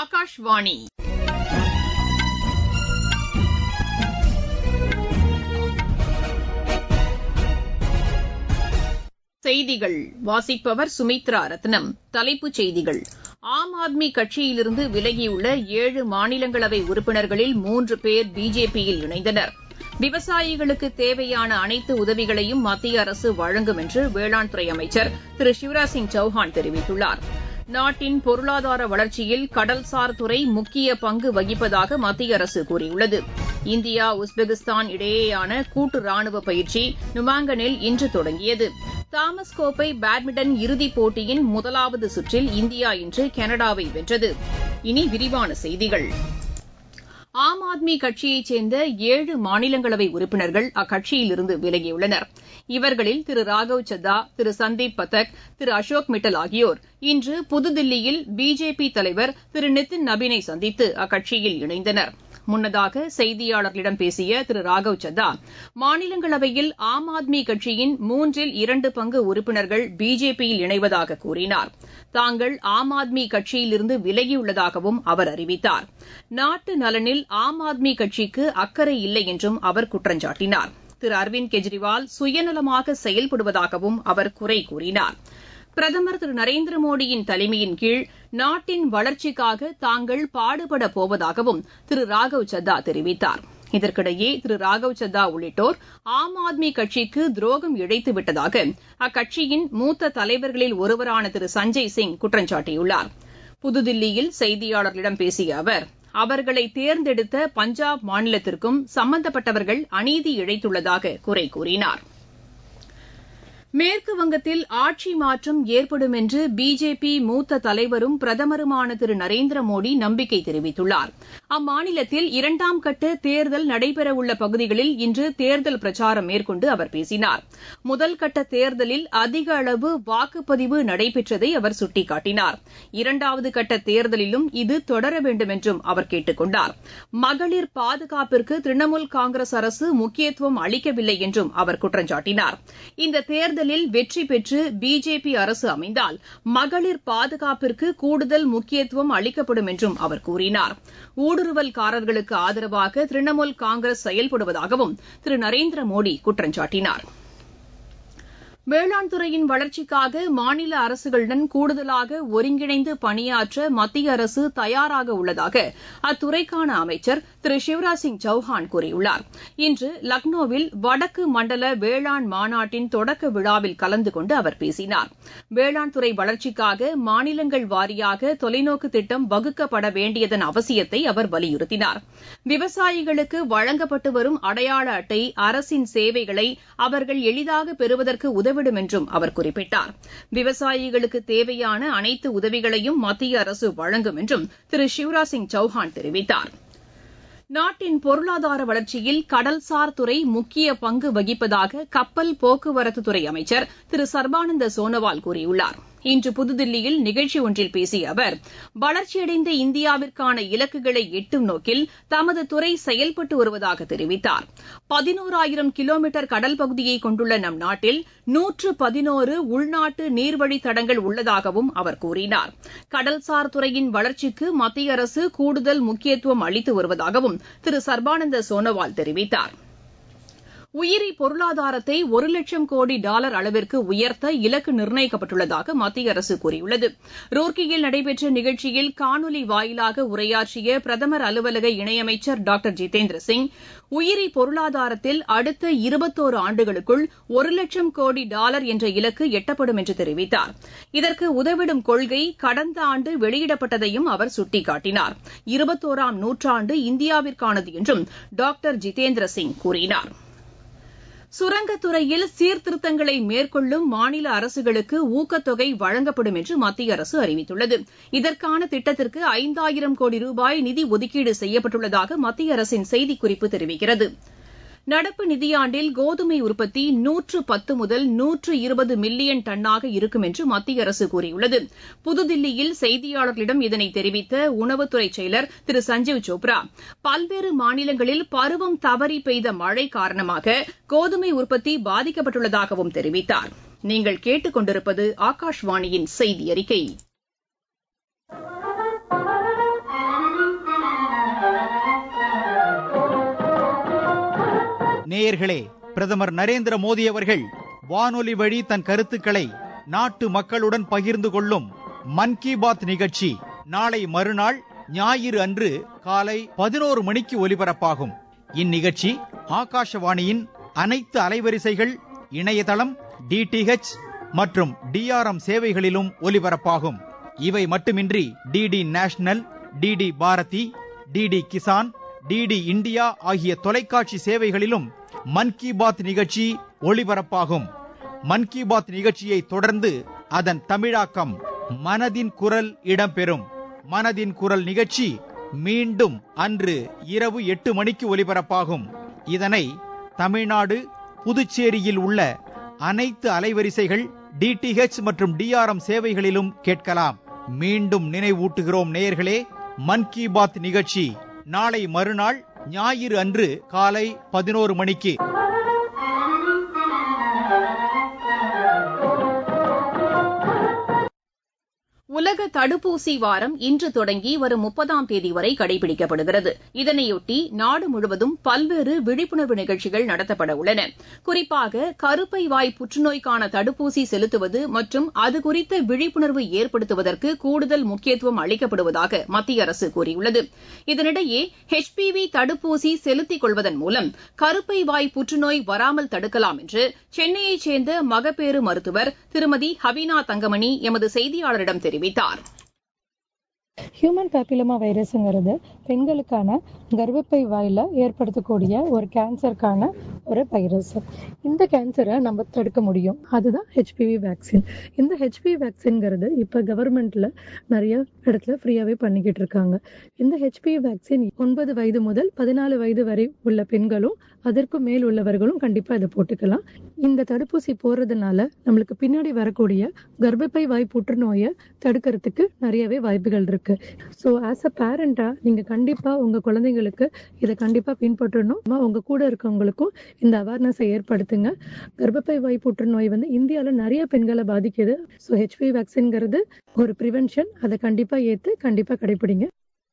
ஆகாஷ்வாணி செய்திகள் வாசிப்பவர் சுமித்ரா ரத்னம் தலைப்புச் செய்திகள் ஆம் ஆத்மி கட்சியிலிருந்து விலகியுள்ள ஏழு மாநிலங்களவை உறுப்பினர்களில் மூன்று பேர் பிஜேபியில் இணைந்தனர் விவசாயிகளுக்கு தேவையான அனைத்து உதவிகளையும் மத்திய அரசு வழங்கும் என்று வேளாண் துறை அமைச்சர் திரு சிவராஜ் சிங் சௌஹான் தெரிவித்துள்ளார் நாட்டின் பொருளாதார வளர்ச்சியில் கடல்சார் துறை முக்கிய பங்கு வகிப்பதாக மத்திய அரசு கூறியுள்ளது இந்தியா உஸ்பெகிஸ்தான் இடையேயான கூட்டு ராணுவ பயிற்சி நுமாங்கனில் இன்று தொடங்கியது தாமஸ் கோப்பை பேட்மிண்டன் இறுதிப் போட்டியின் முதலாவது சுற்றில் இந்தியா இன்று கனடாவை வென்றது இனி விரிவான செய்திகள் ஆம் ஆத்மி கட்சியைச் சேர்ந்த ஏழு மாநிலங்களவை உறுப்பினர்கள் அக்கட்சியிலிருந்து விலகியுள்ளனர் இவர்களில் திரு ராகவ் சத்தா திரு சந்தீப் பதக் திரு அசோக் மிட்டல் ஆகியோர் இன்று புதுதில்லியில் பிஜேபி தலைவர் திரு நிதின் நபீனை சந்தித்து அக்கட்சியில் இணைந்தனர் முன்னதாக செய்தியாளர்களிடம் பேசிய திரு ராகவ் சத்தா மாநிலங்களவையில் ஆம் ஆத்மி கட்சியின் மூன்றில் இரண்டு பங்கு உறுப்பினர்கள் பிஜேபியில் இணைவதாக கூறினார் தாங்கள் ஆம் ஆத்மி கட்சியிலிருந்து விலகியுள்ளதாகவும் அவர் அறிவித்தார் நாட்டு நலனில் ஆம் ஆத்மி கட்சிக்கு அக்கறை இல்லை என்றும் அவர் குற்றம் சாட்டினார் திரு அரவிந்த் கெஜ்ரிவால் சுயநலமாக செயல்படுவதாகவும் அவர் குறை கூறினார் பிரதமர் திரு நரேந்திர மோடியின் தலைமையின் கீழ் நாட்டின் வளர்ச்சிக்காக தாங்கள் பாடுபடப் போவதாகவும் திரு ராகவ் சத்தா தெரிவித்தார் இதற்கிடையே திரு ராகவ் சத்தா உள்ளிட்டோர் ஆம் ஆத்மி கட்சிக்கு துரோகம் இழைத்துவிட்டதாக அக்கட்சியின் மூத்த தலைவர்களில் ஒருவரான திரு சஞ்சய் சிங் குற்றம் சாட்டியுள்ளார் புதுதில்லியில் செய்தியாளர்களிடம் பேசிய அவர் அவர்களை தேர்ந்தெடுத்த பஞ்சாப் மாநிலத்திற்கும் சம்பந்தப்பட்டவர்கள் அநீதி இழைத்துள்ளதாக குறை கூறினார் மேற்குவங்கத்தில் ஆட்சி மாற்றம் ஏற்படும் என்று பிஜேபி மூத்த தலைவரும் பிரதமருமான திரு நரேந்திர மோடி நம்பிக்கை தெரிவித்துள்ளார் அம்மாநிலத்தில் இரண்டாம் கட்ட தேர்தல் நடைபெறவுள்ள பகுதிகளில் இன்று தேர்தல் பிரச்சாரம் மேற்கொண்டு அவர் பேசினார் முதல் கட்ட தேர்தலில் அதிக அளவு வாக்குப்பதிவு நடைபெற்றதை அவர் சுட்டிக்காட்டினார் இரண்டாவது கட்ட தேர்தலிலும் இது தொடர வேண்டும் என்றும் அவர் கேட்டுக் கொண்டார் மகளிர் பாதுகாப்பிற்கு திரிணாமுல் காங்கிரஸ் அரசு முக்கியத்துவம் அளிக்கவில்லை என்றும் அவர் குற்றம் சாட்டினார் இந்த தேர்தல் தேர்தலில் வெற்றி பெற்று பிஜேபி அரசு அமைந்தால் மகளிர் பாதுகாப்பிற்கு கூடுதல் முக்கியத்துவம் அளிக்கப்படும் என்றும் அவர் கூறினார் ஊடுருவல்காரர்களுக்கு ஆதரவாக திரிணாமுல் காங்கிரஸ் செயல்படுவதாகவும் திரு நரேந்திர மோடி குற்றம் சாட்டினார் வேளாண் துறையின் வளர்ச்சிக்காக மாநில அரசுகளுடன் கூடுதலாக ஒருங்கிணைந்து பணியாற்ற மத்திய அரசு தயாராக உள்ளதாக அத்துறைக்கான அமைச்சர் திரு சிவராஜ் சிங் சௌஹான் கூறியுள்ளார் இன்று லக்னோவில் வடக்கு மண்டல வேளாண் மாநாட்டின் தொடக்க விழாவில் கலந்து கொண்டு அவர் பேசினார் வேளாண் துறை வளர்ச்சிக்காக மாநிலங்கள் வாரியாக தொலைநோக்கு திட்டம் வகுக்கப்பட வேண்டியதன் அவசியத்தை அவர் வலியுறுத்தினார் விவசாயிகளுக்கு வழங்கப்பட்டு வரும் அடையாள அட்டை அரசின் சேவைகளை அவர்கள் எளிதாக பெறுவதற்கு உதவிடும் என்றும் அவர் குறிப்பிட்டார் விவசாயிகளுக்கு தேவையான அனைத்து உதவிகளையும் மத்திய அரசு வழங்கும் என்றும் திரு சிவராஜ் சிங் சௌஹான் தெரிவித்தார் நாட்டின் பொருளாதார வளர்ச்சியில் கடல்சார் துறை முக்கிய பங்கு வகிப்பதாக கப்பல் போக்குவரத்துத்துறை அமைச்சர் திரு சர்பானந்த சோனோவால் கூறியுள்ளார் இன்று புதுதில்லியில் நிகழ்ச்சி ஒன்றில் பேசிய அவர் வளர்ச்சியடைந்த இந்தியாவிற்கான இலக்குகளை எட்டும் நோக்கில் தமது துறை செயல்பட்டு வருவதாக தெரிவித்தார் பதினோராயிரம் கிலோமீட்டர் கடல் பகுதியை கொண்டுள்ள நம் நாட்டில் நூற்று பதினோரு உள்நாட்டு நீர்வழித் தடங்கள் உள்ளதாகவும் அவர் கூறினார் கடல்சார் துறையின் வளர்ச்சிக்கு மத்திய அரசு கூடுதல் முக்கியத்துவம் அளித்து வருவதாகவும் திரு சர்பானந்த சோனோவால் தெரிவித்தாா் உயிரி பொருளாதாரத்தை ஒரு லட்சம் கோடி டாலர் அளவிற்கு உயர்த்த இலக்கு நிர்ணயிக்கப்பட்டுள்ளதாக மத்திய அரசு கூறியுள்ளது ரூர்க்கியில் நடைபெற்ற நிகழ்ச்சியில் காணொலி வாயிலாக உரையாற்றிய பிரதமர் அலுவலக இணையமைச்சர் டாக்டர் ஜிதேந்திர சிங் உயிரி பொருளாதாரத்தில் அடுத்த இருபத்தோரு ஆண்டுகளுக்குள் ஒரு லட்சம் கோடி டாலர் என்ற இலக்கு எட்டப்படும் என்று தெரிவித்தார் இதற்கு உதவிடும் கொள்கை கடந்த ஆண்டு வெளியிடப்பட்டதையும் அவர் சுட்டிக்காட்டினார் இருபத்தோராம் நூற்றாண்டு இந்தியாவிற்கானது என்றும் டாக்டர் ஜிதேந்திர சிங் கூறினார் சுரங்கத்துறையில் சீர்திருத்தங்களை மேற்கொள்ளும் மாநில அரசுகளுக்கு ஊக்கத்தொகை வழங்கப்படும் என்று மத்திய அரசு அறிவித்துள்ளது இதற்கான திட்டத்திற்கு ஐந்தாயிரம் கோடி ரூபாய் நிதி ஒதுக்கீடு செய்யப்பட்டுள்ளதாக மத்திய அரசின் செய்திக்குறிப்பு தெரிவிக்கிறது நடப்பு நிதியாண்டில் கோதுமை உற்பத்தி நூற்று பத்து முதல் நூற்று இருபது மில்லியன் டன்னாக இருக்கும் என்று மத்திய அரசு கூறியுள்ளது புதுதில்லியில் செய்தியாளர்களிடம் இதனை தெரிவித்த உணவுத்துறை செயலர் திரு சஞ்சீவ் சோப்ரா பல்வேறு மாநிலங்களில் பருவம் தவறி பெய்த மழை காரணமாக கோதுமை உற்பத்தி பாதிக்கப்பட்டுள்ளதாகவும் தெரிவித்தார் நீங்கள் கேட்டுக் கொண்டிருப்பது ஆகாஷ்வாணியின் செய்தி அறிக்கை நேயர்களே பிரதமர் நரேந்திர மோடி அவர்கள் வானொலி வழி தன் கருத்துக்களை நாட்டு மக்களுடன் பகிர்ந்து கொள்ளும் மன் கி பாத் நிகழ்ச்சி நாளை மறுநாள் ஞாயிறு அன்று காலை பதினோரு மணிக்கு ஒலிபரப்பாகும் இந்நிகழ்ச்சி ஆகாஷவாணியின் அனைத்து அலைவரிசைகள் இணையதளம் டிடிஹெச் மற்றும் டிஆர்எம் சேவைகளிலும் ஒலிபரப்பாகும் இவை மட்டுமின்றி DD national DD Bharati DD Kisan DD India ஆகிய தொலைக்காட்சி சேவைகளிலும் மன் கி பாத் நிகழ்ச்சி ஒளிபரப்பாகும் மன் கி பாத் நிகழ்ச்சியை தொடர்ந்து அதன் தமிழாக்கம் மனதின் குரல் இடம்பெறும் மனதின் குரல் நிகழ்ச்சி மீண்டும் அன்று இரவு எட்டு மணிக்கு ஒலிபரப்பாகும் இதனை தமிழ்நாடு புதுச்சேரியில் உள்ள அனைத்து அலைவரிசைகள் டிடிஹெச் மற்றும் டிஆர்எம் சேவைகளிலும் கேட்கலாம் மீண்டும் நினைவூட்டுகிறோம் நேயர்களே மன் கி பாத் நிகழ்ச்சி நாளை மறுநாள் ஞாயிறு அன்று காலை பதினோரு மணிக்கு உலக தடுப்பூசி வாரம் இன்று தொடங்கி வரும் முப்பதாம் தேதி வரை கடைபிடிக்கப்படுகிறது இதனையொட்டி நாடு முழுவதும் பல்வேறு விழிப்புணர்வு நிகழ்ச்சிகள் நடத்தப்பட உள்ளன குறிப்பாக கருப்பை வாய் புற்றுநோய்க்கான தடுப்பூசி செலுத்துவது மற்றும் அது குறித்த விழிப்புணர்வு ஏற்படுத்துவதற்கு கூடுதல் முக்கியத்துவம் அளிக்கப்படுவதாக மத்திய அரசு கூறியுள்ளது இதனிடையே ஹெச்பிவி தடுப்பூசி செலுத்திக் கொள்வதன் மூலம் கருப்பை வாய் புற்றுநோய் வராமல் தடுக்கலாம் என்று சென்னையைச் சேர்ந்த மகப்பேறு மருத்துவர் திருமதி ஹவினா தங்கமணி எமது செய்தியாளரிடம் தெரிவித்தார் ஹியூமன் பேப்பிலமா வைரஸுங்கிறது பெண்களுக்கான கர்ப்பப்பை வாயில ஏற்படுத்தக்கூடிய ஒரு கேன்சருக்கான ஒரு வைரஸ் இந்த கேன்சரை நம்ம தடுக்க முடியும் அதுதான் ஹெச்பிவி வேக்சின் இந்த ஹெச்பிவி வேக்சின்ங்கிறது இப்போ கவர்மெண்ட்ல நிறைய இடத்துல ஃப்ரீயாவே பண்ணிக்கிட்டு இருக்காங்க இந்த ஹெச்பிவி வேக்சின் ஒன்பது வயது முதல் பதினாலு வயது வரை உள்ள பெண்களும் அதற்கும் மேல் உள்ளவர்களும் கண்டிப்பா இதை போட்டுக்கலாம் இந்த தடுப்பூசி போடுறதுனால நம்மளுக்கு பின்னாடி வரக்கூடிய கர்ப்பப்பை வாய் புற்றுநோயை தடுக்கிறதுக்கு நிறையவே வாய்ப்புகள் இருக்கு ஸோ ஆஸ் அ பேரண்டா நீங்க கண்டிப்பா உங்க குழந்தைங்களுக்கு இதை கண்டிப்பா பின்பற்றணும் அம்மா, உங்க கூட இருக்கவங்களுக்கும் இந்த அவேர்னஸை ஏற்படுத்துங்க கர்ப்பப்பை வாய் புற்றுநோய் வந்து இந்தியாவில் நிறைய பெண்களை பாதிக்குது ஸோ ஹெச்பி வேக்சின்ங்கிறது ஒரு ப்ரிவென்ஷன் அதை கண்டிப்பா ஏத்து கண்டிப்பா கடைபிடிங்க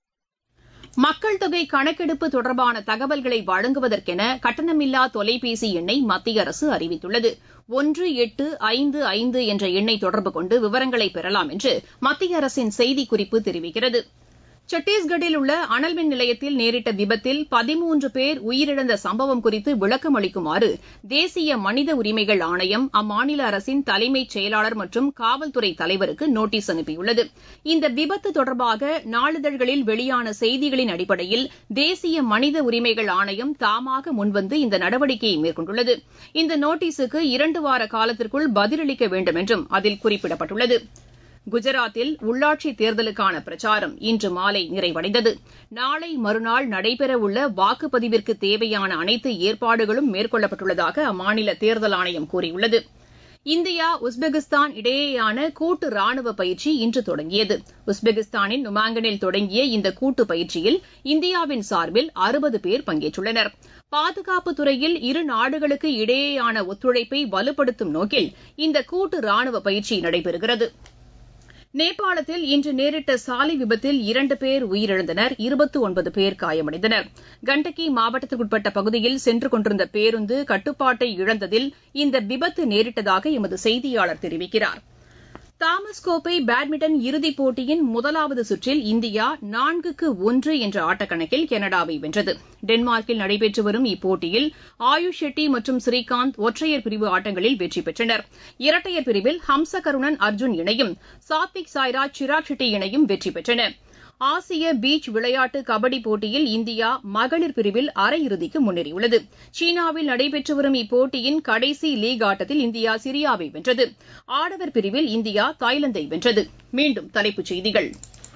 மக்கள் தொகை கணக்கெடுப்பு தொடர்பான தகவல்களை வழங்குவதற்கென கட்டணமில்லா தொலைபேசி எண்ணை மத்திய அரசு அறிவித்துள்ளது ஒன்று எட்டு ஐந்து ஐந்து என்ற எண்ணை தொடர்பு கொண்டு விவரங்களை பெறலாம் என்று மத்திய அரசின் செய்திக்குறிப்பு தெரிவிக்கிறது சத்தீஸ்கட்டில் உள்ள அனல்மின் நிலையத்தில் நேரிட்ட விபத்தில் பதிமூன்று பேர் உயிரிழந்த சம்பவம் குறித்து விளக்கம் அளிக்குமாறு தேசிய மனித உரிமைகள் ஆணையம் அம்மாநில அரசின் தலைமைச் செயலாளர் மற்றும் காவல்துறை தலைவருக்கு நோட்டீஸ் அனுப்பியுள்ளது இந்த விபத்து தொடர்பாக நாளிதழ்களில் வெளியான செய்திகளின் அடிப்படையில் தேசிய மனித உரிமைகள் ஆணையம் தாமாக முன்வந்து இந்த நடவடிக்கையை மேற்கொண்டுள்ளது இந்த நோட்டீஸுக்கு இரண்டு வார காலத்திற்குள் பதிலளிக்க வேண்டும் என்றும் அதில் குறிப்பிடப்பட்டுள்ளது குஜராத்தில் உள்ளாட்சித் தேர்தலுக்கான பிரச்சாரம் இன்று மாலை நிறைவடைந்தது நாளை மறுநாள் நடைபெறவுள்ள வாக்குப்பதிவிற்கு தேவையான அனைத்து ஏற்பாடுகளும் மேற்கொள்ளப்பட்டுள்ளதாக அம்மாநில தேர்தல் ஆணையம் கூறியுள்ளது இந்தியா உஸ்பெகிஸ்தான் இடையேயான கூட்டு ராணுவ பயிற்சி இன்று தொடங்கியது உஸ்பெகிஸ்தானின் நுமாங்கனில் தொடங்கிய இந்த கூட்டு பயிற்சியில் இந்தியாவின் சார்பில் அறுபது பேர் பங்கேற்றுள்ளனர் பாதுகாப்பு துறையில் இரு நாடுகளுக்கு இடையேயான ஒத்துழைப்பை வலுப்படுத்தும் நோக்கில் இந்த கூட்டு ராணுவ பயிற்சி நடைபெறுகிறது நேபாளத்தில் இன்று நேரிட்ட சாலை விபத்தில் இரண்டு பேர் உயிரிழந்தனர் இருபத்தி ஒன்பது பேர் காயமடைந்தனர் கண்டகி மாவட்டத்திற்குட்பட்ட பகுதியில் சென்று கொண்டிருந்த பேருந்து கட்டுப்பாட்டை இழந்ததில் இந்த விபத்து நேரிட்டதாக எமது செய்தியாளர் தெரிவிக்கிறார் தாமஸ் கோப்பை பேட்மிண்டன் இறுதிப் போட்டியின் முதலாவது சுற்றில் இந்தியா நான்குக்கு ஒன்று என்ற ஆட்டக்கணக்கில் கனடாவை வென்றது டென்மார்க்கில் நடைபெற்று வரும் இப்போட்டியில் ஆயுஷ் ஷெட்டி மற்றும் ஸ்ரீகாந்த் ஒற்றையர் பிரிவு ஆட்டங்களில் வெற்றி பெற்றனர் இரட்டையர் பிரிவில் ஹம்சகருணன் அர்ஜுன் இணையும் சாத்விக் சாய்ராஜ் சிராக் ஷெட்டி இணையும் வெற்றி பெற்றன ஆசிய பீச் விளையாட்டு கபடி போட்டியில் இந்தியா மகளிர் பிரிவில் அரையிறுதிக்கு முன்னேறியுள்ளது சீனாவில் நடைபெற்று வரும் இப்போட்டியின் கடைசி லீக் ஆட்டத்தில் இந்தியா சிரியாவை வென்றது ஆடவர் பிரிவில் இந்தியா தாய்லாந்தை வென்றது மீண்டும் தலைப்புச் செய்திகள்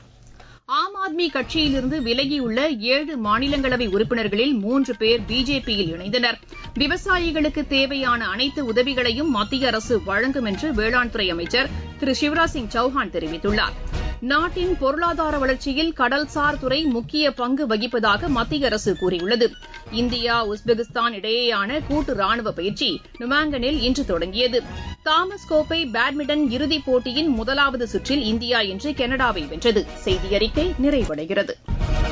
ஆம் ஆத்மி கட்சியிலிருந்து விலகியுள்ள ஏழு மாநிலங்களவை உறுப்பினர்களில் மூன்று பேர் பிஜேபியில் இணைந்தனர் விவசாயிகளுக்கு தேவையான அனைத்து உதவிகளையும் மத்திய அரசு வழங்கும் என்று வேளாண் துறை அமைச்சர் திரு சிவராஜ் சிங் சௌஹான் தெரிவித்துள்ளார் நாட்டின் பொருளாதார வளர்ச்சியில் கடல்சார் துறை முக்கிய பங்கு வகிப்பதாக மத்திய அரசு கூறியுள்ளது இந்தியா உஸ்பெகிஸ்தான் இடையேயான கூட்டு ராணுவ பயிற்சி நுமாங்கனில் இன்று தொடங்கியது தாமஸ் கோப்பை பேட்மிண்டன் இறுதிப் போட்டியின் முதலாவது சுற்றில் இந்தியா இன்று கனடாவை வென்றது செய்தி அறிக்கை நிறைவடைகிறது